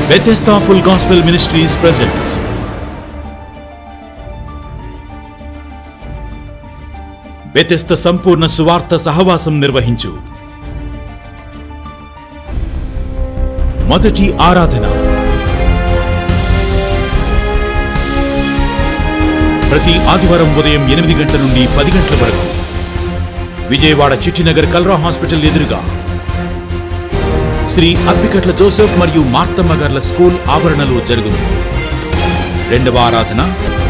Bethesda Full Gospel Ministries presents Bethesda సంపూర్ణ సువార్త సహవాసం నిర్వహించు మొదటి ఆరాధన ప్రతి ఆదివారం ఉదయం ఎనిమిది గంటల నుండి పది గంటల వరకు విజయవాడ చిట్టినగర్ కల్రా హాస్పిటల్ ఎదురుగా శ్రీ అప్పికట్ల జోసెఫ్ మరియు మార్తమ్మ గార్ల స్కూల్ ఆవరణలో జరుగును రెండవ ఆరాధన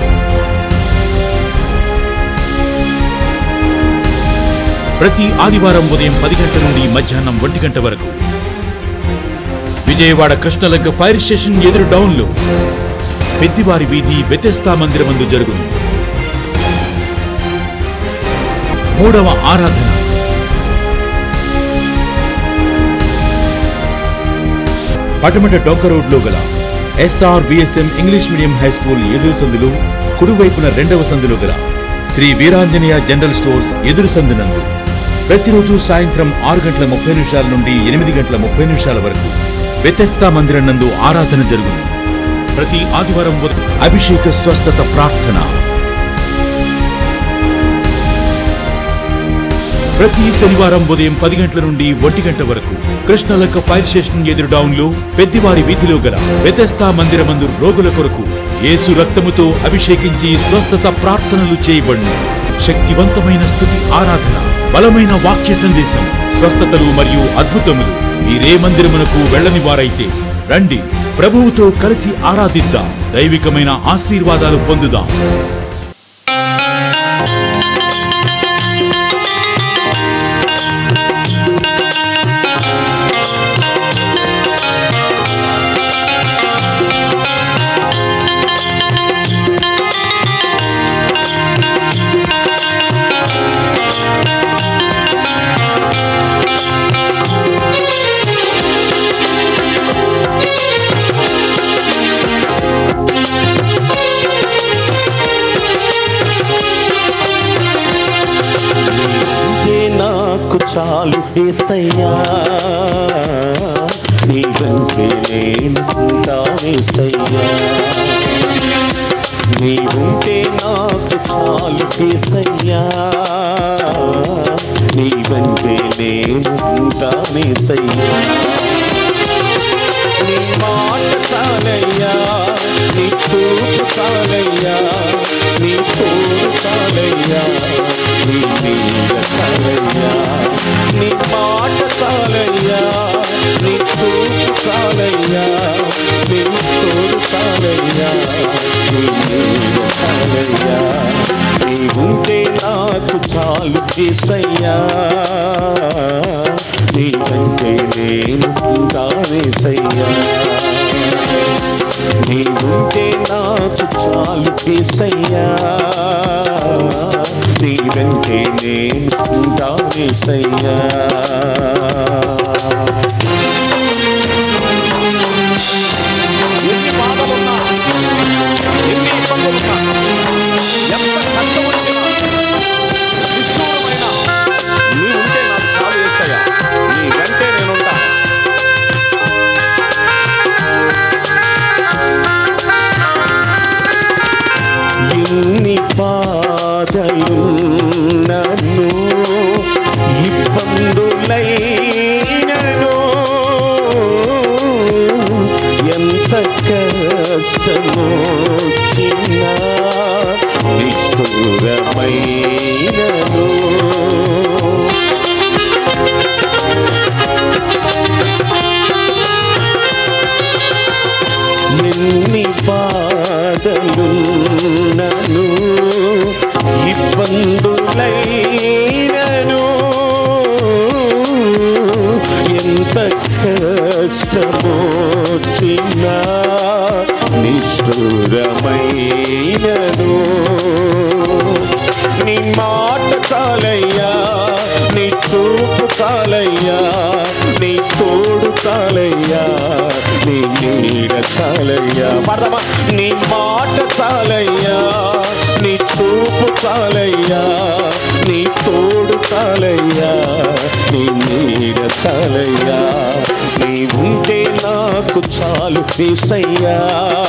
ప్రతి ఆదివారం ఉదయం పది గంటల నుండి మధ్యాహ్నం ఒంటి గంట వరకు విజయవాడ కృష్ణలంక ఫైర్ స్టేషన్ ఎదురు డౌన్లో పెద్దివారి వీధి బెతెస్తా మందిరమందు జరుగును మూడవ ఆరాధన పటమట డొంక రోడ్లో గల SR VSM English medium high school ఎదురు సందులు కుడివైపున రెండవ సందులో గల శ్రీ వీరాంజనేయ జనరల్ స్టోర్స్ ఎదురు సందునందు ప్రతిరోజు సాయంత్రం ఆరు గంటల ముప్పై నిమిషాల నుండి ఎనిమిది గంటల ముప్పై నిమిషాల వరకు వ్యతస్థా మందిరం నందు ఆరాధన జరుగును ప్రతి ఆదివారం ఉదయం అభిషేక స్వస్థత ప్రార్థన ప్రతి శనివారం ఉదయం పది గంటల నుండి ఒంటి గంట వరకు కృష్ణలంక ఫైర్ స్టేషన్ ఎదురు డౌన్ లో పెద్దివారి వీధిలో గల వ్యతస్థా మందిరమందు రోగుల కొరకు యేసు రక్తముతో అభిషేకించి స్వస్థత ప్రార్థనలు చేయబడును శక్తివంతమైన స్థుతి ఆరాధన బలమైన వాక్య సందేశం స్వస్థతలు మరియు అద్భుతములు మీరే మందిరమునకు వెళ్ళని వారైతే రండి ప్రభువుతో కలిసి ఆరాధిద్దాం దైవికమైన ఆశీర్వాదాలు పొందుదాం నీవే నాకు చాలు ఏసయ్యా నీ వెంటే నేను ఉంటానేసయ్యా నీవుంటే నాకు చాలు ఏసయ్యా నీ వెంటే నేను ఉంటానేసయ్యా నీ మాట చాలయ్యా నీ చూపు చాలయ్యా నీ తోడు చాలయ్యా నీ నీడ చాలయ్యా నీ మాట చాలయ్యా నీ చూపు చాలయ్యా నీ తోడు చాలయ్యా నీ నీడ చాలయ్యా నీ ఉంటే నాకు చాలు చేసయ్యా నీ వెంటే నేను ఉంటానేసయ్యా నీ ఉంటే నాకు చాలు కేసయ్యా నీ వెంటే నేను ఉంటానేసయ్యా ఎన్ని బాధలున్నా ఎన్ని ఇబ్బందులున్నా ఎంత కష్టం వచ్చినా నిష్ఠూరమైన నీ ఉంటే నాకు చాలు వేసయ్యా నీ వెంటే నేనుంటా ఎన్ని బాధలు నన్ను ఇబ్బందులైనను ఎంత కష్టము చిన్న నిష్ఠూరమైనను నిన్ని బాధలు నన్ను ఇబ్బందులైనను ఎంత కష్టమో చిన్న నిష్ఠురమైనను నీ మాట చాలయ్యా నీ చూపు చాలయ్యా నీ తోడు చాలయ్యా నీ నీడ చాలయ్యా పడదమా నీ మాట చాలయ్యా నీ చూపు చాలయ్యా నీ తోడు చాలయ్యా నీ నీడ చాలయ్యా నీ ఉంటే నాకు చాలు ఏసయ్యా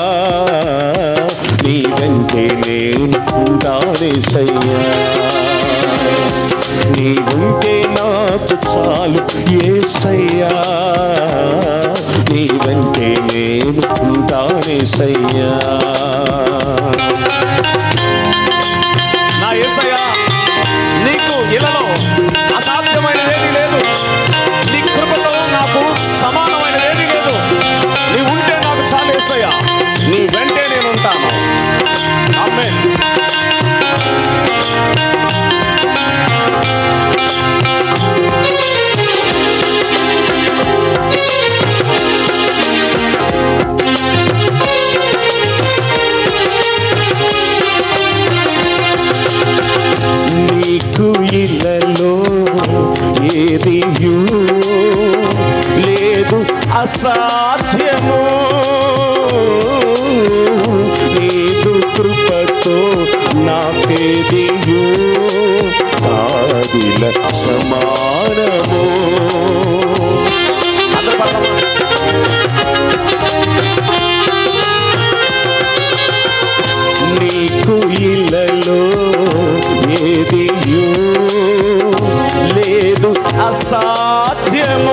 నీ వెంటే నేను ఉంటానేసయ్యా నీ ఉంటే నాకు చాలు ఏసయ్యా నీ వెంటే నేను ఉంటానేసయ్యా నా యేసయ్యా నీకు ఇలలో అసాధ్యమైనదేది లేదు నీ కృపతో నాకు సమానమైనదేది లేదు నీ ఉంటే నాకు చాలా యేసయ్యా నీ వెంటే నేను ఉంటాను ఆమేన్ నీకు ఇళ్ళలో ఏది లేదు అసాధ్యము నీదు కృపతో నాకేదియు ఆదిల సమానము అందరూ పడదామా నీకు ఇళ్ళలో ఏది లేదు అసాధ్యము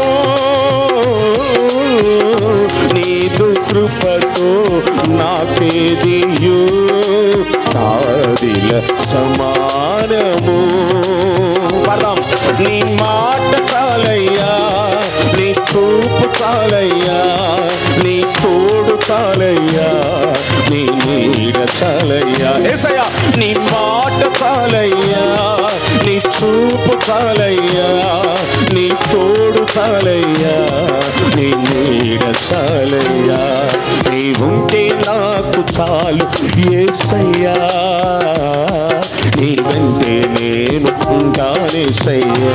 నీదు కృపతో నాకేదియు ఆదిల సమానము పదం నీ మాట చాలయ్యా నీ చూపు చాలయ్యా నీ తోడు చాలయ్యా నీ నీడ చాలయ్యా ఏసయ్యా నీ మాట చాలయ్యా నీ చూపు చాలయ్యా నీ తోడు చాలయ్యా నీ నీడ చాలయ్యా నీ ఉంటే నాకు చాలు ఏసయ్యా నీ వెంటే నేను ఉంటానేసయ్యా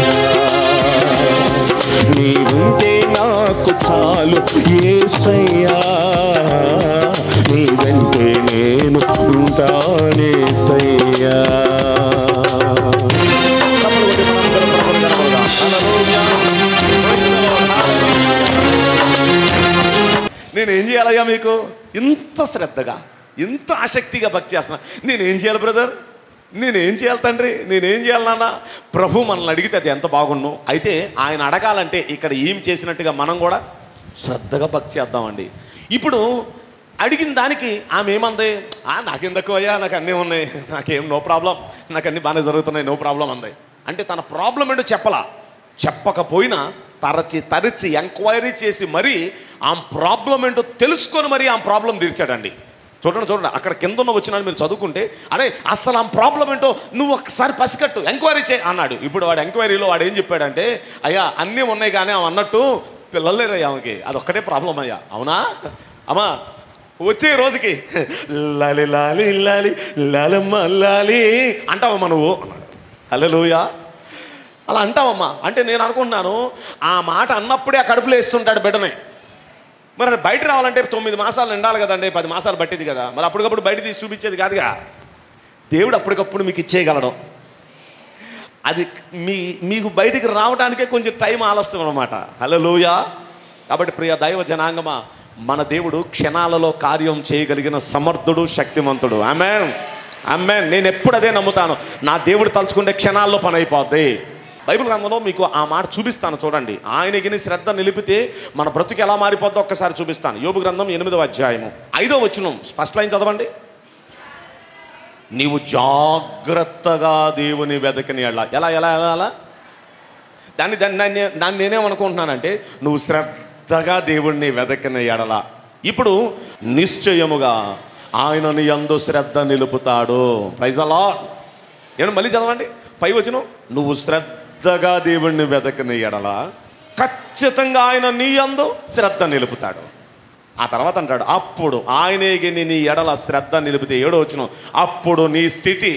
నీ ఉంటే నాకు చాలు ఏసయ్యా నీ వెంటే నేను ఉంటానేసయ్యా చప్పట్లు కొట్టి మనందరం ప్రభువుని కనపడదాం. హల్లెలూయా. Praise the Lord. Hallelujah. నేను ఏం చేయాలయ్యా మీకు ఇంత శ్రద్ధగా ఇంత ఆసక్తిగా భక్తి చేస్తున్నా నేను ఏం చేయాలి బ్రదర్ నేనేం చేయాలి తండ్రి నేనేం చేయాలి నాన్న ప్రభు మనల్ని అడిగితే అది ఎంత బాగుండు అయితే ఆయన అడగాలంటే ఇక్కడ ఏం చేసినట్టుగా మనం కూడా శ్రద్ధగా భక్తి చేద్దామండి ఇప్పుడు అడిగిన దానికి ఆమె ఏమంది "ఆ, నాకేం తక్కువ అయ్యా నాకు అన్నీ ఉన్నాయి నాకేం నో ప్రాబ్లం నాకు అన్నీ బాగానే జరుగుతున్నాయి నో ప్రాబ్లం అంది అంటే తన ప్రాబ్లం ఏంటో చెప్పలా చెప్పకపోయినా తరచి తరచి ఎంక్వైరీ చేసి మరీ ఆ ప్రాబ్లం ఏంటో తెలుసుకొని మరీ ఆ ప్రాబ్లం తీర్చాడండి చూడండి చూడండి అక్కడ కింద ఉన్న వచ్చిన మీరు చదువుకుంటే అరే అసలు ఆ ప్రాబ్లం ఏంటో నువ్వు ఒక్కసారి పసికట్టు ఎంక్వైరీ చేయి అన్నాడు ఇప్పుడు వాడు ఎంక్వైరీలో వాడు ఏం చెప్పాడంటే అయ్యా అన్నీ ఉన్నాయి కానీ ఆమె అన్నట్టు పిల్లలేరయ్యా ఆమెకి అది ఒక్కటే ప్రాబ్లం అయ్యా అవునా అమ్మా వచ్చే రోజుకి లాలి లాలి లాలి లాలమ్మ లాలి అంటావమ్మా నువ్వు హలోయా అలా అంటావమ్మా అంటే నేను అనుకుంటున్నాను ఆ మాట అన్నప్పుడే ఆ కడుపులో వేస్తుంటాడు బిడ్డని మరి అది బయట రావాలంటే తొమ్మిది మాసాలు నిండాలి కదండి పది మాసాలు పట్టింది కదా మరి అప్పటికప్పుడు బయట తీసి చూపించేది కాదుగా దేవుడు అప్పటికప్పుడు మీకు ఇచ్చేయగలడు అది మీ మీకు బయటికి రావడానికే కొంచెం టైం ఆలస్యం అనమాట హలోయ కాబట్టి ప్రియ దైవ జనాంగమా మన దేవుడు క్షణాలలో కార్యం చేయగలిగిన సమర్థుడు శక్తిమంతుడు ఆమెన్ ఆమెన్ నేను ఎప్పుడు అదే నమ్ముతాను నా దేవుడు తలుచుకుంటే క్షణాల్లో పని అయిపోద్ది బైబిల్ గ్రంథంలో మీకు ఆ మాట చూపిస్తాను చూడండి ఆయనకి శ్రద్ధ నిలిపితే మన బ్రతుకు ఎలా మారిపోద్దో ఒక్కసారి చూపిస్తాను యోబు గ్రంథం ఎనిమిదవ అధ్యాయము ఐదో వచనం ఫస్ట్ లైన్ చదవండి నీవు జాగ్రత్తగా దేవుని వెతకని ఎలా ఎలా ఎలా ఎలా ఎలా దాన్ని దాన్ని దాన్ని దాన్ని నేనేమనుకుంటున్నానంటే నువ్వు శ్రద్ధగా దేవుణ్ణి వెతకని ఎడల ఇప్పుడు నిశ్చయముగా ఆయన నీ యందు శ్రద్ధ నిలుపుతాడు ప్రైజ్ అలా నేను మళ్ళీ చదవండి పై వచ్చిన నువ్వు శ్రద్ధగా దేవుణ్ణి వెతకని ఎడల ఖచ్చితంగా ఆయన నీ యందు శ్రద్ధ నిలుపుతాడు ఆ తర్వాత అంటాడు అప్పుడు ఆయనే నీ ఎడల శ్రద్ధ నిలిపితే ఏడో వచ్చిన అప్పుడు నీ స్థితి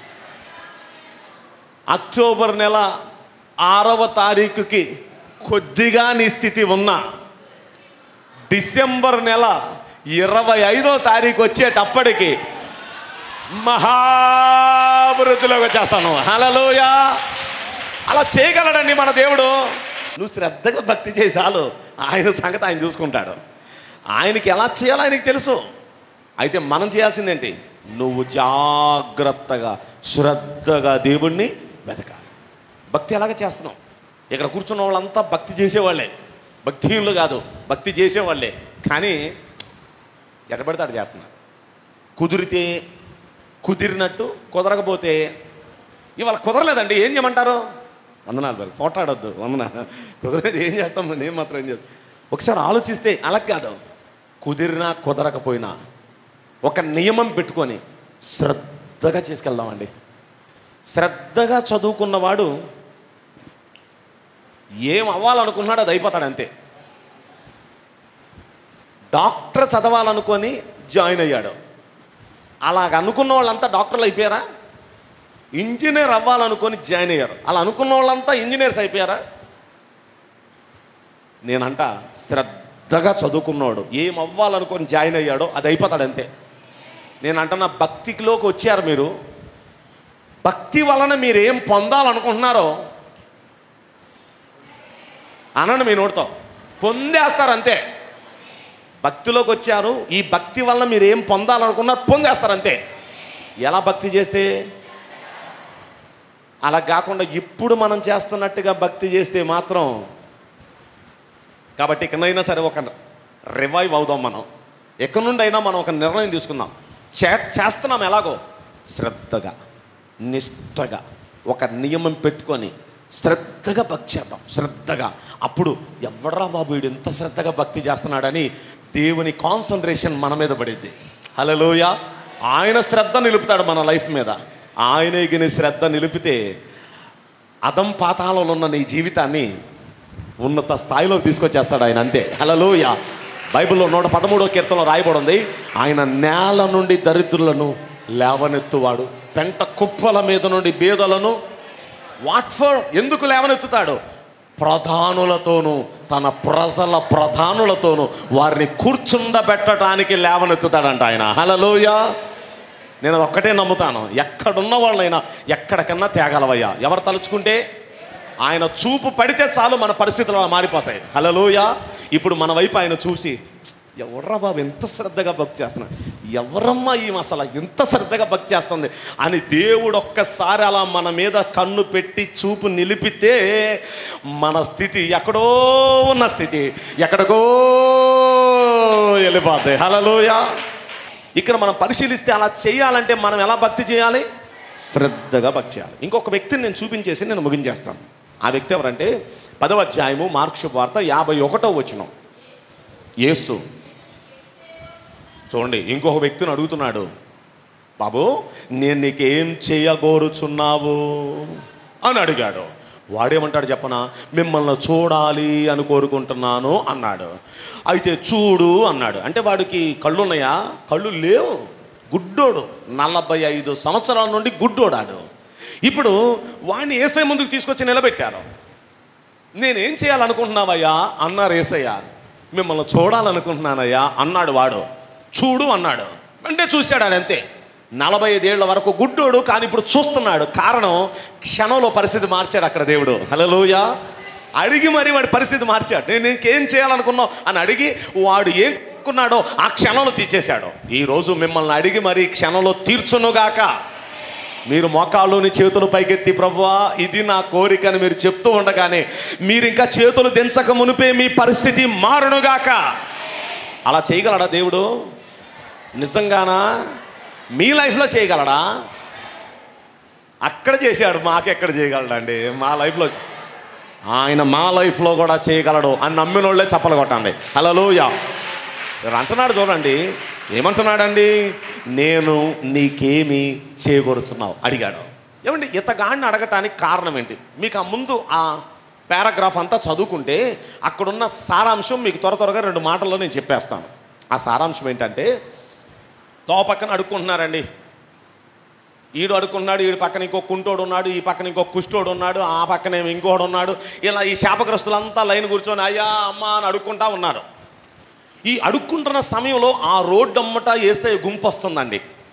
అక్టోబర్ నెల ఆరవ తారీఖుకి కొద్దిగా నీ స్థితి ఉన్నా డిసెంబర్ నెల ఇరవై ఐదో తారీఖు వచ్చేటప్పటికి మహా అభివృద్ధిలోకి వచ్చేస్తాను హలలోయ అలా చేయగలడండి మన దేవుడు నువ్వు శ్రద్ధగా భక్తి చేసాలు ఆయన సంగతి ఆయన చూసుకుంటాడు ఆయనకి ఎలా చేయాలో ఆయనకి తెలుసు అయితే మనం చేయాల్సిందేంటి నువ్వు జాగ్రత్తగా శ్రద్ధగా దేవుణ్ణి వెతకాలి భక్తి ఎలాగ చేస్తున్నాం ఇక్కడ కూర్చున్న వాళ్ళంతా భక్తి చేసేవాళ్ళే భక్తిహీనులు కాదు భక్తి చేసేవాళ్ళే కానీ ఎటబడితే అటు చేస్తున్నారు కుదిరితే కుదిరినట్టు కుదరకపోతే ఇవాళ కుదరలేదండి ఏం చేయమంటారు వందనాలు బాబు ఫోటో ఆడొద్దు వందన కుదరలేదు ఏం చేస్తాం నేను మాత్రం ఏం చేస్తాం ఒకసారి ఆలోచిస్తే అలా కాదు కుదిరినా కుదరకపోయినా ఒక నియమం పెట్టుకొని శ్రద్ధగా చేసుకెళ్దామండి శ్రద్ధగా చదువుకున్నవాడు ఏం అవ్వాలనుకున్నాడో అది అయిపోతాడు అంతే డాక్టర్ చదవాలనుకొని జాయిన్ అయ్యాడు అలాగ అనుకున్న వాళ్ళంతా డాక్టర్లు అయిపోయారా ఇంజనీర్ అవ్వాలనుకొని జాయిన్ అయ్యారు అలా అనుకున్న వాళ్ళంతా ఇంజనీర్స్ అయిపోయారా నేనంట శ్రద్ధగా చదువుకున్నాడు ఏం అవ్వాలనుకొని జాయిన్ అయ్యాడో అది అయిపోతాడు అంతే నేను అంటున్న భక్తిలోకి వచ్చారు మీరు భక్తి వలన మీరు ఏం పొందాలనుకుంటున్నారో అనండి మీ నోటితో పొందేస్తారు అంతే భక్తిలోకి వచ్చారు ఈ భక్తి వల్ల మీరు ఏం పొందాలనుకున్నారు పొందేస్తారు అంతే ఎలా భక్తి చేస్తే అలా కాకుండా ఇప్పుడు మనం చేస్తున్నట్టుగా భక్తి చేస్తే మాత్రం కాబట్టి ఇకనైనా సరే ఒక రివైవ్ అవుదాం మనం ఎక్కడి నుండి అయినా మనం ఒక నిర్ణయం తీసుకుందాం చే చేస్తున్నాం ఎలాగో శ్రద్ధగా నిష్టగా ఒక నియమం పెట్టుకొని శ్రద్ధగా భక్తి చేద్దాం శ్రద్ధగా అప్పుడు ఎవడ్రా బాబు వీడు ఎంత శ్రద్ధగా భక్తి చేస్తున్నాడని దేవుని కాన్సన్ట్రేషన్ మన మీద పడిద్ది హలోయ ఆయన శ్రద్ధ నిలుపుతాడు మన లైఫ్ మీద ఆయన ఎగిన శ్రద్ధ నిలిపితే అదం పాతాళంలో ఉన్న నీ జీవితాన్ని ఉన్నత స్థాయిలోకి తీసుకొచ్చేస్తాడు ఆయన అంతే హలలోయ బైబిల్లో నూట పదమూడో కీర్తనలో రాయబడి ఉంది ఆయన నేల నుండి దరిద్రులను లేవనెత్తువాడు పెంట కుప్పల మీద నుండి బీదలను వాట్ ఫర్ ఎందుకు లేవనెత్తుతాడు ప్రధానులతోనూ తన ప్రజల ప్రధానులతోనూ వారిని కూర్చుండబెట్టడానికి లేవనెత్తుతాడంట ఆయన హలలోయ నేను అది ఒక్కటే నమ్ముతాను ఎక్కడున్న వాళ్ళైనా ఎక్కడికన్నా తేగలవయ్యా ఎవరు తలుచుకుంటే ఆయన చూపు పడితే చాలు మన పరిస్థితులు అలా మారిపోతాయి హలలోయ ఇప్పుడు మన వైపు ఆయన చూసి ఎవర్రా బాబు ఎంత శ్రద్ధగా భక్తి చేస్తున్నా ఎవరమ్మా ఈ అసలు ఎంత శ్రద్ధగా భక్తి చేస్తుంది అని దేవుడు ఒక్కసారి అలా మన మీద కన్ను పెట్టి చూపు నిలిపితే మన స్థితి ఎక్కడో ఉన్న స్థితి ఎక్కడికో వెళ్ళిపోతాయి హలలోయ ఇక్కడ మనం పరిశీలిస్తే అలా చేయాలంటే మనం ఎలా భక్తి చేయాలి శ్రద్ధగా భక్తి చేయాలి ఇంకొక వ్యక్తిని నేను చూపించేసి నేను ముగించేస్తాను ఆ వ్యక్తి ఎవరంటే పదవ అధ్యాయము మార్క్ష వార్త యాభై ఒకటో వచ్చినాం యేసు చూడండి ఇంకొక వ్యక్తిని అడుగుతున్నాడు బాబు నేను నీకేం చేయగోరుచున్నావు అని అడిగాడు వాడేమంటాడు చెప్పనా మిమ్మల్ని చూడాలి అని కోరుకుంటున్నాను అన్నాడు అయితే చూడు అన్నాడు అంటే వాడికి కళ్ళు ఉన్నాయా కళ్ళు లేవు గుడ్డోడు నలభై ఐదు సంవత్సరాల నుండి గుడ్డోడాడు ఇప్పుడు వాడిని ఏసై ముందుకు తీసుకొచ్చి నిలబెట్టారు నేనేం చేయాలనుకుంటున్నావయ్యా అన్నారు ఏసయ్య మిమ్మల్ని చూడాలనుకుంటున్నానయ్యా అన్నాడు వాడు చూడు అన్నాడు అంటే చూశాడు ఆయన అంతే నలభై ఐదేళ్ల వరకు గుడ్డోడు కానీ ఇప్పుడు చూస్తున్నాడు కారణం క్షణంలో పరిస్థితి మార్చాడు అక్కడ దేవుడు హలోయ అడిగి మరి వాడి పరిస్థితి మార్చాడు నేను నీకేం చేయాలనుకున్నావు అని అడిగి వాడు ఏం అనుకున్నాడో ఆ క్షణంలో తీర్చేశాడు ఈరోజు మిమ్మల్ని అడిగి మరి ఈ క్షణంలో తీర్చునుగాక మీరు మోకాళ్ళలోని చేతులు పైకెత్తి ప్రభువా ఇది నా కోరిక అని మీరు చెప్తూ ఉండగానే మీరు ఇంకా చేతులు దించక మునిపే మీ పరిస్థితి మారునుగాక అలా చేయగలడా దేవుడు నిజంగానా మీ లైఫ్లో చేయగలడా అక్కడ చేశాడు మాకెక్కడ చేయగలడండి మా లైఫ్లో ఆయన మా లైఫ్లో కూడా చేయగలడు అని నమ్మిన వాళ్ళే చప్పలు కొట్టండి హలోయా అంటున్నాడు చూడండి ఏమంటున్నాడండి నేను నీకేమి చేయగోరుచున్నావు అడిగాడు ఏమండి ఇతగాడిని అడగటానికి కారణం ఏంటి మీకు ఆ ముందు ఆ పారాగ్రాఫ్ అంతా చదువుకుంటే అక్కడున్న సారాంశం మీకు త్వర త్వరగా రెండు మాటల్లో నేను చెప్పేస్తాను ఆ సారాంశం ఏంటంటే తో పక్కన అడుక్కుంటున్నారండి ఈడు అడుక్కున్నాడు ఈడు పక్కన ఇంకో కుంటోడు ఉన్నాడు ఈ పక్కన ఇంకో కుష్టోడు ఉన్నాడు ఆ పక్కన ఏమో ఇంకోడు ఉన్నాడు ఇలా ఈ శాపగ్రస్తులంతా లైన్ కూర్చొని అయ్యా అమ్మ అని అడుక్కుంటా ఉన్నారు ఈ అడుక్కుంటున్న సమయంలో ఆ రోడ్డు అమ్మట వేసే గుంపు వస్తుందండి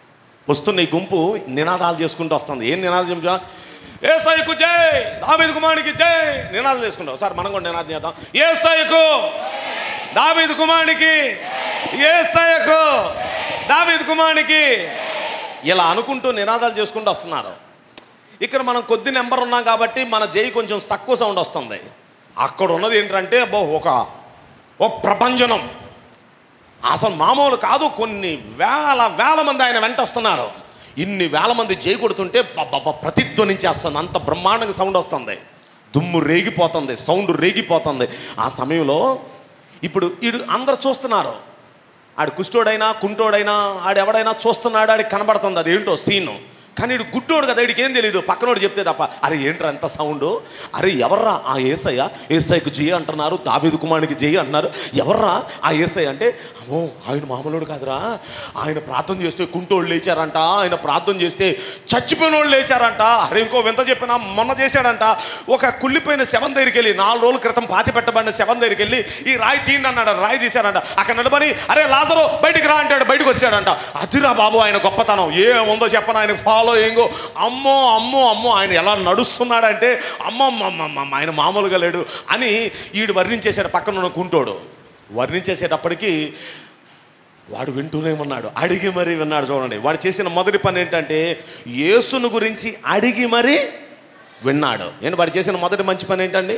వస్తున్న ఈ గుంపు నినాదాలు చేసుకుంటూ వస్తుంది ఏం నినాదం చెప్తా ఏ సైకు జై దావీదు కుమారునికి జై నినాదం చేసుకుంటాం సార్ మనం కూడా నినాదం చేద్దాం ఏ సైకు దావీదు కుమారునికి ఏ సైకు దావీదు కుమారునికి ఇలా అనుకుంటూ నినాదాలు చేసుకుంటూ వస్తున్నారు ఇక్కడ మనం కొద్ది నెంబర్ ఉన్నాం కాబట్టి మన జై కొంచెం తక్కువ సౌండ్ వస్తుంది అక్కడ ఉన్నది ఏంటంటే అబ్బో ఒక ఒక ప్రపంచనం అసలు మామూలు కాదు కొన్ని వేల వేల మంది ఆయన వెంట వస్తున్నారు ఇన్ని వేల మంది జై కొడుతుంటే బబ్బ ప్రతిధ్వనించేస్తుంది అంత బ్రహ్మాండంగా సౌండ్ వస్తుంది దుమ్ము రేగిపోతుంది సౌండ్ రేగిపోతుంది ఆ సమయంలో ఇప్పుడు ఈడు అందరు చూస్తున్నారు ఆడు కుష్టోడైనా కుంటోడైనా ఆడెవడైనా చూస్తున్నాడు ఆడికి కనబడుతుంది అదేంటో సీను కానీ ఇడు గుడ్డోడు కదా వీడికి ఏం తెలియదు పక్కనోడు చెప్తే తప్ప అరే ఏంట్రా ఎంత సౌండ్ అరే ఎవర్రా ఆ ఏసయ్య ఏసైకు జయ అంటున్నారు దావీదు కుమారునికి జయ అంటున్నారు ఎవర్రా ఆ ఏసై అంటే అమ్మో ఆయన మామూలుడు కాదురా ఆయన ప్రార్థన చేస్తే కుంటోళ్ళు లేచారంట ఆయన ప్రార్థన చేస్తే చచ్చిపోయిన వాళ్ళు లేచారంట అరే ఇంకో వింత చెప్పినా మొన్న చేశాడంట ఒక కుళ్ళిపోయిన శవం దగ్గరికి వెళ్ళి నాలుగు రోజుల క్రితం పాతి పెట్టబడిన శవం దగ్గరికి వెళ్ళి ఈ రాయి తీయండి అన్నాడు రాయి తీశారంట అక్కడ నిలబడి అరే లాజరు బయటికి రా అంటాడు బయటకు వచ్చాడంట అదిరా బాబు ఆయన గొప్పతనం ఏముందో చెప్పను ఆయన ఫాలో ఏంగో అమ్మో అమ్మో అమ్మో ఆయన ఎలా నడుస్తున్నాడంటే అమ్మో అమ్మ ఆయన మామూలుగా లేడు అని ఈడు వర్ణించేశాడు పక్కన ఉన్న కుంటోడు వర్ణించేసేటప్పటికి వాడు వింటూనే ఉన్నాడు అడిగి మరీ విన్నాడు చూడండి వాడు చేసిన మొదటి పని ఏంటంటే యేసును గురించి అడిగి మరీ విన్నాడు ఏంటి వాడు చేసిన మొదటి మంచి పని ఏంటండి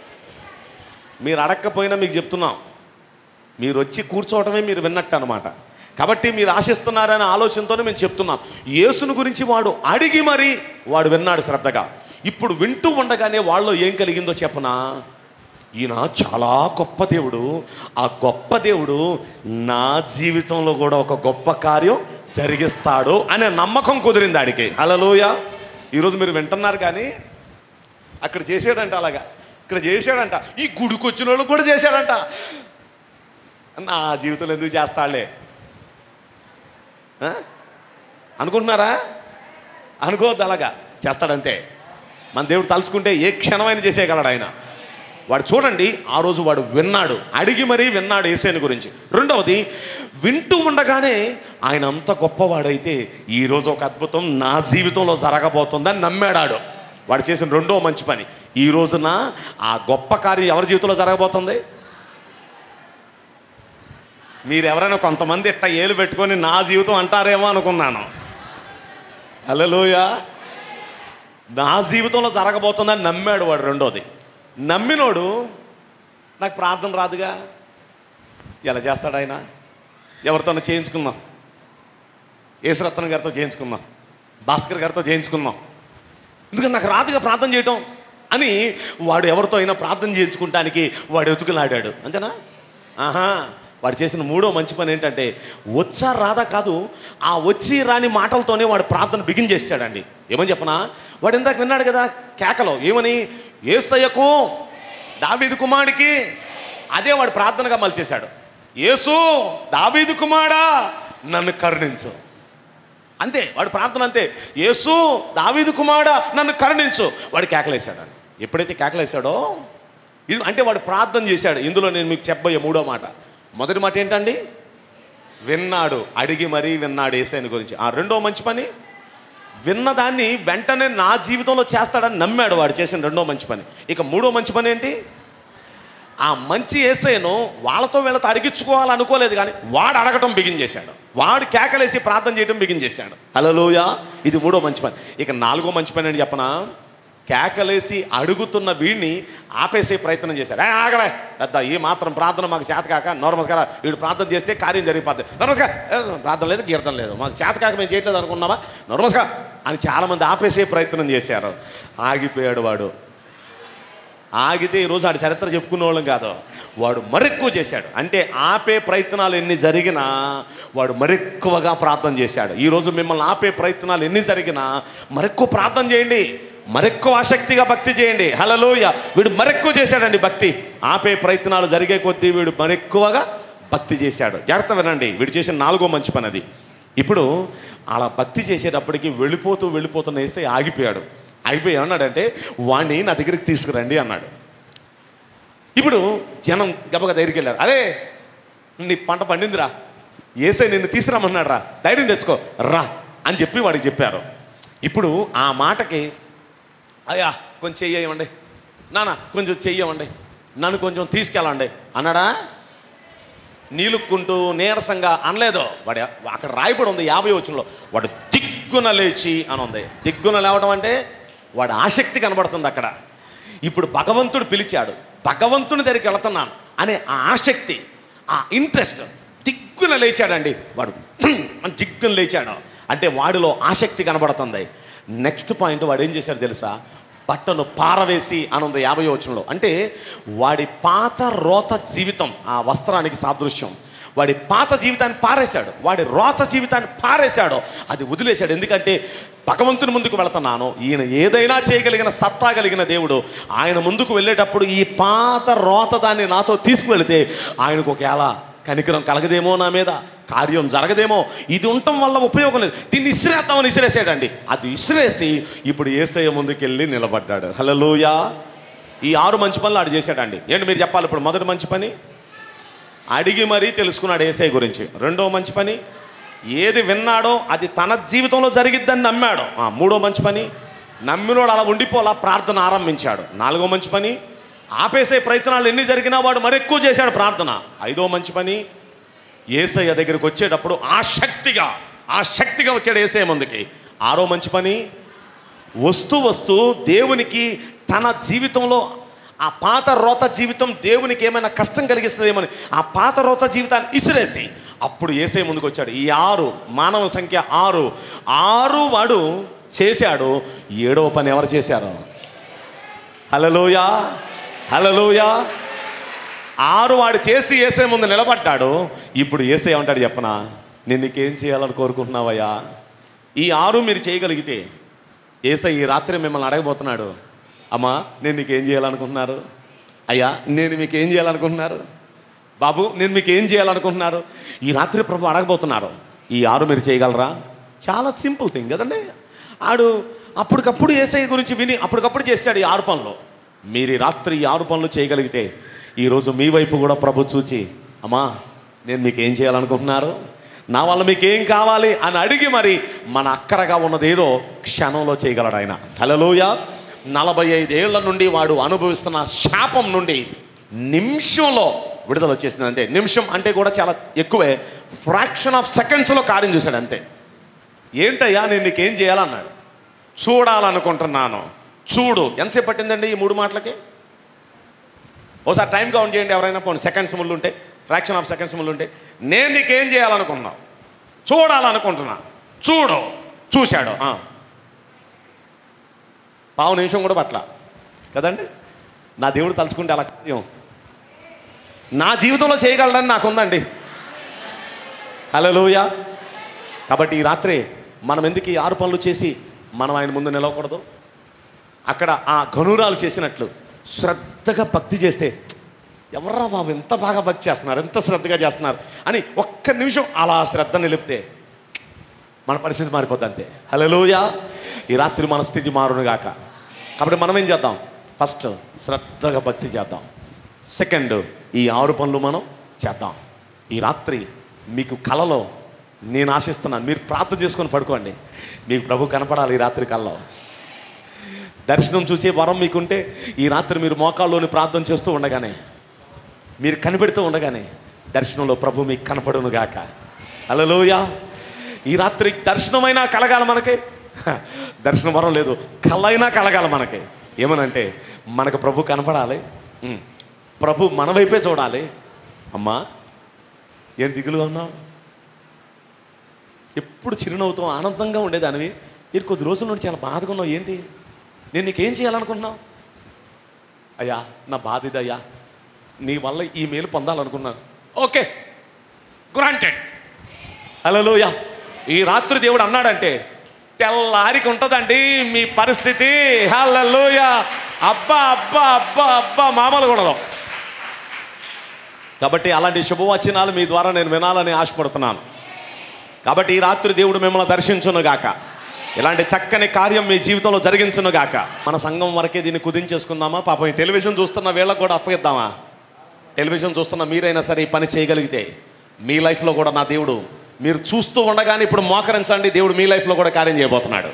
మీరు అడగకపోయినా మీకు చెప్తున్నాం మీరు వచ్చి కూర్చోవటమే మీరు విన్నట్టు అనమాట కాబట్టి మీరు ఆశిస్తున్నారనే ఆలోచనతోనే మేము చెప్తున్నాం యేసును గురించి వాడు అడిగి మరీ వాడు విన్నాడు శ్రద్ధగా ఇప్పుడు వింటూ ఉండగానే వాళ్ళలో ఏం కలిగిందో చెప్పనా ఈయన చాలా గొప్ప దేవుడు ఆ గొప్ప దేవుడు నా జీవితంలో కూడా ఒక గొప్ప కార్యం జరిగిస్తాడు అనే నమ్మకం కుదిరింది ఆడికి హలోయ ఈరోజు మీరు వింటున్నారు కానీ అక్కడ చేసాడంట అలాగా ఇక్కడ చేశాడంట ఈ గుడికి వచ్చిన వాళ్ళు కూడా చేశాడంట నా జీవితంలో ఎందుకు చేస్తాడులే ఆ? అనుకుంటున్నారా అనుకోవద్దు అలాగా చేస్తాడంతే మన దేవుడు తలుచుకుంటే ఏ క్షణమైన చేసేయగలడు ఆయన వాడు చూడండి ఆ రోజు వాడు విన్నాడు అడిగి మరీ విన్నాడు ఏసేని గురించి రెండవది వింటూ ఉండగానే ఆయన అంత గొప్పవాడైతే ఈరోజు ఒక అద్భుతం నా జీవితంలో జరగబోతుందని నమ్మాడాడు వాడు చేసిన రెండో మంచి పని ఈ రోజున ఆ గొప్ప కార్యం ఎవరి జీవితంలో జరగబోతుంది మీరు ఎవరైనా కొంతమంది ఇట్ట ఏలు పెట్టుకొని నా జీవితం అంటారేమో అనుకున్నాను హలోయ నా జీవితంలో జరగబోతుందని నమ్మాడు వాడు రెండోది నమ్మినోడు నాకు ప్రార్థన రాదుగా ఎలా చేస్తాడు ఆయన ఎవరితోనో చేయించుకుందాం యేసురత్నం గారితో చేయించుకుందాం భాస్కర్ గారితో చేయించుకుందాం ఎందుకంటే నాకు రాదుగా ప్రార్థన చేయటం అని వాడు ఎవరితో అయినా ప్రార్థన చేయించుకుంటానికి వాడు ఎతుకులాడాడు అంతేనా ఆహా వాడు చేసిన మూడో మంచి పని ఏంటంటే వచ్చా రాదా కాదు ఆ వచ్చి రాని మాటలతోనే వాడు ప్రార్థన బిగిన్ చేశాడండి ఏమని చెప్పనా వాడు ఇందాక విన్నాడు కదా కేకలో ఏమని ఏసయ్యకు దావీదు కుమారుడికి అదే వాడు ప్రార్థనగా మలిచేశాడు యేసు దావీదు కుమారా నన్ను కరుణించు అంతే వాడు ప్రార్థన అంతే యేసు దావీదు కుమారుడా నన్ను కరుణించు వాడు కేకలేశాడు ఎప్పుడైతే కేకలేశాడో ఇది అంటే వాడు ప్రార్థన చేశాడు ఇందులో నేను మీకు చెప్పబోయే మూడో మాట మొదటి మాట ఏంటండి విన్నాడు అడిగి మరీ విన్నాడు ఏసైని గురించి ఆ రెండో మంచి పని విన్నదాన్ని వెంటనే నా జీవితంలో చేస్తాడని నమ్మాడు వాడు చేసిన రెండో మంచి పని ఇక మూడో మంచి పని ఏంటి ఆ మంచి ఏసైను వాళ్ళతో వీళ్ళతో అడిగించుకోవాలనుకోలేదు కానీ వాడు అడగటం బిగిన్ చేశాడు వాడు కేకలేసి ప్రార్థన చేయడం బిగిన్ చేశాడు హలోయ ఇది మూడో మంచి పని ఇక నాలుగో మంచి పని అని చెప్పనా కేకలేసి అడుగుతున్న వీడిని ఆపేసే ప్రయత్నం చేశాడు "ఏ, ఆగవే పెద్ద ఈ మాత్రం ప్రార్థన మాకు చేత కాక నమస్కారం వీడు ప్రార్థన చేస్తే కార్యం జరిగిపోద్ది నమస్కారం "ఏ, ప్రార్థన లేదు కీర్తన లేదు మాకు చేత కాక మేము చేయట్లేదు అనుకున్నామా నమస్కారం అని చాలామంది ఆపేసే ప్రయత్నం చేశారు ఆగిపోయాడు వాడు ఆగితే ఈరోజు ఆడి చరిత్ర చెప్పుకునే వాళ్ళం కాదు వాడు మరెక్కువ చేశాడు అంటే ఆపే ప్రయత్నాలు ఎన్ని జరిగినా వాడు మరెక్కువగా ప్రార్థన చేశాడు ఈరోజు మిమ్మల్ని ఆపే ప్రయత్నాలు ఎన్ని జరిగినా మరెక్కువ ప్రార్థన చేయండి మరెక్కువ ఆసక్తిగా భక్తి చేయండి హలలోయ వీడు మరెక్కువ చేశాడండి భక్తి ఆపే ప్రయత్నాలు జరిగే కొద్దీ వీడు మరెక్కువగా భక్తి చేశాడు జాగ్రత్త వినండి వీడు చేసిన నాలుగో మంచి పని అది ఇప్పుడు అలా భక్తి చేసేటప్పటికి వెళ్ళిపోతూ వెళ్ళిపోతున్న వేసే ఆగిపోయాడు ఆగిపోయి ఏమన్నాడంటే వాణ్ణి నా దగ్గరికి తీసుకురండి అన్నాడు ఇప్పుడు జనం గబగ దగ్గరికి వెళ్ళారు అరే నీ పంట పండిందిరా ఏసై నిన్ను తీసుకురామన్నాడు రా ధైర్యం తెచ్చుకో రా అని చెప్పి వాడికి చెప్పారు ఇప్పుడు ఆ మాటకి అయ్యా కొంచెం చెయ్యండి నాన్న కొంచెం చెయ్యమండి నన్ను కొంచెం తీసుకెళ్ళండి అన్నాడా నీలుక్కుంటూ నీరసంగా అనలేదు వాడు అక్కడ రాయబడి ఉంది యాభై వచ్చంలో వాడు దిగ్గున లేచి అని ఉంది దిగ్గున లేవడం అంటే వాడు ఆసక్తి కనబడుతుంది అక్కడ ఇప్పుడు భగవంతుడు పిలిచాడు భగవంతుని దగ్గరికి వెళుతున్నాను అనే ఆ ఆసక్తి ఆ ఇంట్రెస్ట్ దిగ్గున లేచాడండి వాడు అని దిగ్గున లేచాడు అంటే వాడిలో ఆసక్తి కనబడుతుంది నెక్స్ట్ పాయింట్ వాడు ఏం చేశాడు తెలుసా బట్టను పారవేసి అని ఉంది యాభై వచనంలో అంటే వాడి పాత రోత జీవితం ఆ వస్త్రానికి సాదృశ్యం వాడి పాత జీవితాన్ని పారేశాడు వాడి రోత జీవితాన్ని పారేశాడు అది వదిలేశాడు ఎందుకంటే భగవంతుని ముందుకు వెళుతున్నాను ఈయన ఏదైనా చేయగలిగిన సత్తా కలిగిన దేవుడు ఆయన ముందుకు వెళ్ళేటప్పుడు ఈ పాత రోత దాన్ని నాతో తీసుకువెళితే ఆయనకు ఒకవేళ కనికరం కలగదేమో నా మీద కార్యం జరగదేమో ఇది ఉండటం వల్ల ఉపయోగం లేదు దీన్ని ఇసిరేద్దామని ఇసిరేసాడండి అది ఇసిరేసి ఇప్పుడు ఏసయ్య ముందుకెళ్ళి నిలబడ్డాడు హలోయా ఈ ఆరు మంచి పనులు ఆడు చేశాడండి ఏంటి మీరు చెప్పాలి ఇప్పుడు మొదటి మంచి పని అడిగి మరీ తెలుసుకున్నాడు ఏసఐ గురించి రెండో మంచి పని ఏది విన్నాడో అది తన జీవితంలో జరిగిద్దని నమ్మాడు ఆ, మూడో మంచి పని నమ్మినోడు అలా ఉండిపోలా ప్రార్థన ఆరంభించాడు నాలుగో మంచి పని ఆపేసే ప్రయత్నాలు ఎన్ని జరిగినా వాడు మరెక్కువ చేశాడు ప్రార్థన ఐదో మంచి పని ఏసయ్య దగ్గరికి వచ్చేటప్పుడు ఆ శక్తిగా ఆ శక్తిగా వచ్చాడు ఏసయ్య ముందుకి ఆరో మంచి పని వస్తూ వస్తూ దేవునికి తన జీవితంలో ఆ పాత రోత జీవితం దేవునికి ఏమైనా కష్టం కలిగిస్తుందేమని ఆ పాత రోత జీవితాన్ని ఇసిరేసి అప్పుడు ఏసే ముందుకు వచ్చాడు ఈ ఆరు మానవ సంఖ్య ఆరు ఆరు వాడు చేశాడు ఏడవ పని ఎవరు చేశారు హలలోయా హలలోయా ఆరు వాడు చేసి ఏసే ముందు నిలబడ్డాడు ఇప్పుడు ఏసే ఏమంటాడు చెప్పనా నేను నీకేం చేయాలని కోరుకుంటున్నావయ్యా ఈ ఆరు మీరు చేయగలిగితే ఏసై ఈ రాత్రి మిమ్మల్ని అడగబోతున్నాడు అమ్మా నేను మీకు ఏం చేయాలనుకుంటున్నారు అయ్యా నేను మీకు ఏం చేయాలనుకుంటున్నారు బాబు నేను మీకు ఏం చేయాలనుకుంటున్నారు ఈ రాత్రి ప్రభు అడగబోతున్నారు ఈ ఆరు మీరు చేయగలరా చాలా సింపుల్ థింగ్ కదండి ఆడు అప్పటికప్పుడు ఏసఐ గురించి విని అప్పటికప్పుడు చేశాడు ఈ ఆరు పనులు మీరు ఈ రాత్రి ఈ ఆరు పనులు చేయగలిగితే ఈరోజు మీ వైపు కూడా ప్రభు చూచి అమ్మా నేను మీకు ఏం చేయాలనుకుంటున్నారు నా వల్ల మీకు ఏం కావాలి అని అడిగి మరి మన అక్కరగా ఉన్నదేదో క్షణంలో చేయగలడు ఆయన హలోయ నలభై ఐదేళ్ల నుండి వాడు అనుభవిస్తున్న శాపం నుండి నిమిషంలో విడుదల వచ్చేసింది అంతే నిమిషం అంటే కూడా చాలా ఎక్కువే ఫ్రాక్షన్ ఆఫ్ సెకండ్స్లో కార్యం చూశాడు అంతే ఏంటయ్యా నేను నీకేం చేయాలన్నాడు చూడాలనుకుంటున్నాను చూడు ఎంతసేపు పట్టిందండి ఈ మూడు మాటలకి ఓసారి టైం కౌంట్ చేయండి ఎవరైనా పోనీ సెకండ్స్ ముళ్ళు ఉంటే ఫ్రాక్షన్ ఆఫ్ సెకండ్స్ ముళ్ళు ఉంటే నేను నీకేం చేయాలనుకున్నావు చూడాలనుకుంటున్నా చూడు చూశాడు ఆ. పావు నిమిషం కూడా పట్ల కదండి నా దేవుడు తలుచుకుంటే అలా కార్యం నా జీవితంలో చేయగలడని నాకు ఉందండి హలోయ కాబట్టి ఈ రాత్రి మనం ఎందుకు ఈ ఆరు పనులు చేసి మనం ఆయన ముందు నిలవకూడదు అక్కడ ఆ గనురాలు చేసినట్లు శ్రద్ధగా భక్తి చేస్తే ఎవర్రా బాబు ఎంత బాగా భక్తి చేస్తున్నారు ఎంత శ్రద్ధగా చేస్తున్నారు అని ఒక్క నిమిషం అలా శ్రద్ధ నిలిపితే మన పరిస్థితి మారిపోద్ది అంతే హలోయ ఈ రాత్రి మన స్థితి మారునుగాక కాబట్టి మనం ఏం చేద్దాం ఫస్ట్ శ్రద్ధగా భక్తి చేద్దాం సెకండ్ ఈ ఆరు పనులు మనం చేద్దాం ఈ రాత్రి మీకు కలలో నేను ఆశిస్తున్నాను మీరు ప్రార్థన చేసుకొని పడుకోండి మీకు ప్రభు కనపడాలి ఈ రాత్రి కల్లో దర్శనం చూసే వరం మీకుంటే ఈ రాత్రి మీరు మోకాల్లోని ప్రార్థన చేస్తూ ఉండగానే మీరు కనిపెడుతూ ఉండగానే దర్శనంలో ప్రభు మీకు కనపడును గాక అలలోయ ఈ రాత్రి దర్శనమైనా కలగాలి మనకి హ, దర్శనం వరం లేదు కళ్ళైనా కలగాలి మనకి ఏమనంటే మనకు ప్రభు కనపడాలి ఉమ్. ప్రభు మన వైపే చూడాలి అమ్మా ఏం దిగులుగా ఉన్నావు ఎప్పుడు చిరునవ్వుతో ఆనందంగా ఉండేదానివి ఇది కొద్ది రోజుల నుండి చాలా బాధగా ఉన్నావు ఏంటి నేను నీకేం చేయాలనుకుంటున్నావు అయ్యా నా బాధ ఇది అయ్యా నీ వల్ల ఈ మేలు పొందాలనుకున్నాను ఓకే గ్రాంటెడ్ హలోయ ఈ రాత్రి దేవుడు అన్నాడంటే తెల్లారికి ఉంటుందండి మీ పరిస్థితి హలోయ అబ్బా అబ్బా అబ్బా అబ్బా మామూలు కూడదు కాబట్టి అలాంటి శుభవచనాలు మీ ద్వారా నేను వినాలని ఆశపడుతున్నాను కాబట్టి ఈ రాత్రి దేవుడు మిమ్మల్ని దర్శించును గాక ఇలాంటి చక్కని కార్యం మీ జీవితంలో జరిగించును గాక మన సంఘం వరకే దీన్ని కుదించేసుకుందామా పాపం ఈ టెలివిజన్ చూస్తున్న వీళ్ళకి కూడా అప్పగిద్దామా టెలివిజన్ చూస్తున్న మీరైనా సరే ఈ పని చేయగలిగితే మీ లైఫ్లో కూడా నా దేవుడు మీరు చూస్తూ ఉండగానే ఇప్పుడు మోకరించండి దేవుడు మీ లైఫ్లో కూడా కార్యం చేయబోతున్నాడు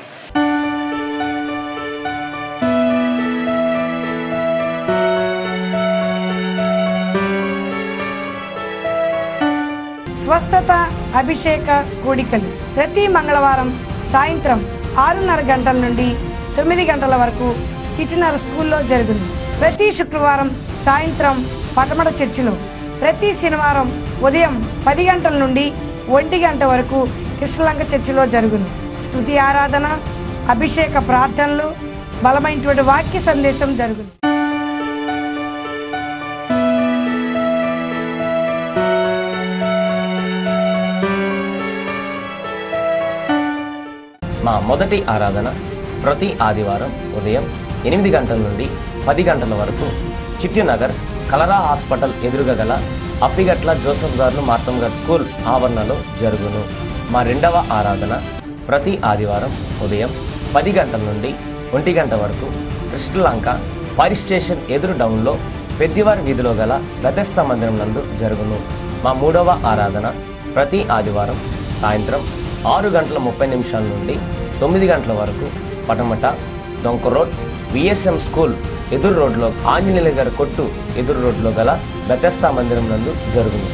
స్వస్థత అభిషేక కూడికలు ప్రతి మంగళవారం సాయంత్రం ఆరున్నర గంటల నుండి తొమ్మిది గంటల వరకు చిటినర స్కూల్లో జరుగును ప్రతి శుక్రవారం సాయంత్రం పటమట చర్చిలో ప్రతి శనివారం ఉదయం పది గంటల నుండి ఒంటి గంట వరకు కృష్ణలంక చర్చిలో జరుగును స్తుతి ఆరాధన అభిషేక ప్రార్థనలు బలమైనటువంటి వాక్య సందేశం జరుగును మా మొదటి ఆరాధన ప్రతి ఆదివారం ఉదయం ఎనిమిది గంటల నుండి పది గంటల వరకు చిట్టినగర్ కలరా హాస్పిటల్ ఎదురుగా గల అప్పిగట్ల జోసఫ్ గారు మార్తం గారు స్కూల్ ఆవరణలో జరుగును మా రెండవ ఆరాధన ప్రతి ఆదివారం ఉదయం పది గంటల నుండి ఒంటి గంట వరకు కృష్ణలంక ఫైర్ స్టేషన్ ఎదురు డౌన్లో పెద్దివారి వీధిలో గల గతస్థ మందిరం నందు జరుగును మా మూడవ ఆరాధన ప్రతి ఆదివారం సాయంత్రం ఆరు గంటల ముప్పై నిమిషాల నుండి తొమ్మిది గంటల వరకు పటమట డొంక రోడ్ విఎస్ఎం స్కూల్ ఎదురు రోడ్లో ఆంజనేయుల గారి కొట్టు ఎదురు రోడ్లో గల బెతస్తా మందిరం నందు జరుగును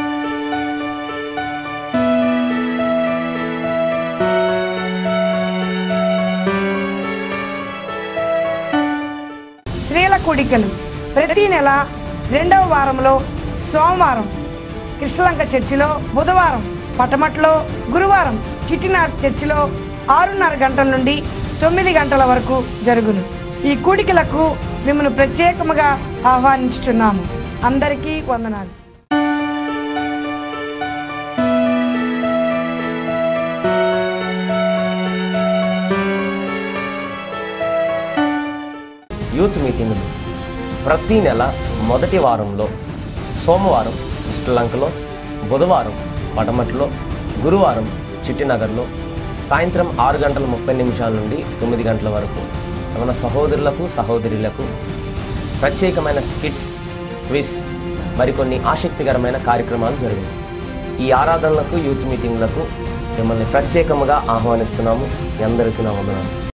స్త్రీల కూడికలు ప్రతి నెల రెండవ వారంలో సోమవారం కృష్ణలంక చర్చిలో బుధవారం పటమట్లో గురువారం చిట్టినార్ చర్చిలో ఆరున్నర గంటల నుండి తొమ్మిది గంటల వరకు జరుగును ఈ కూడికలకు మిమ్మల్ని ప్రత్యేకముగా ఆహ్వానించుచున్నాము అందరికీ వందనాలు యూత్ మీటింగులు ప్రతి నెల మొదటి వారంలో సోమవారం శ్రీలంకలో బుధవారం పటమట్లో గురువారం చిట్టినగర్లో సాయంత్రం ఆరు గంటల ముప్పై నిమిషాల నుండి తొమ్మిది గంటల వరకు మన సహోదరులకు సహోదరులకు ప్రత్యేకమైన స్కిట్స్ క్విజ్ మరికొన్ని ఆసక్తికరమైన కార్యక్రమాలు జరిగాయి ఈ ఆరాధనలకు యూత్ మీటింగ్లకు మిమ్మల్ని ప్రత్యేకముగా ఆహ్వానిస్తున్నాము మీ అందరికీ నా వందనాలు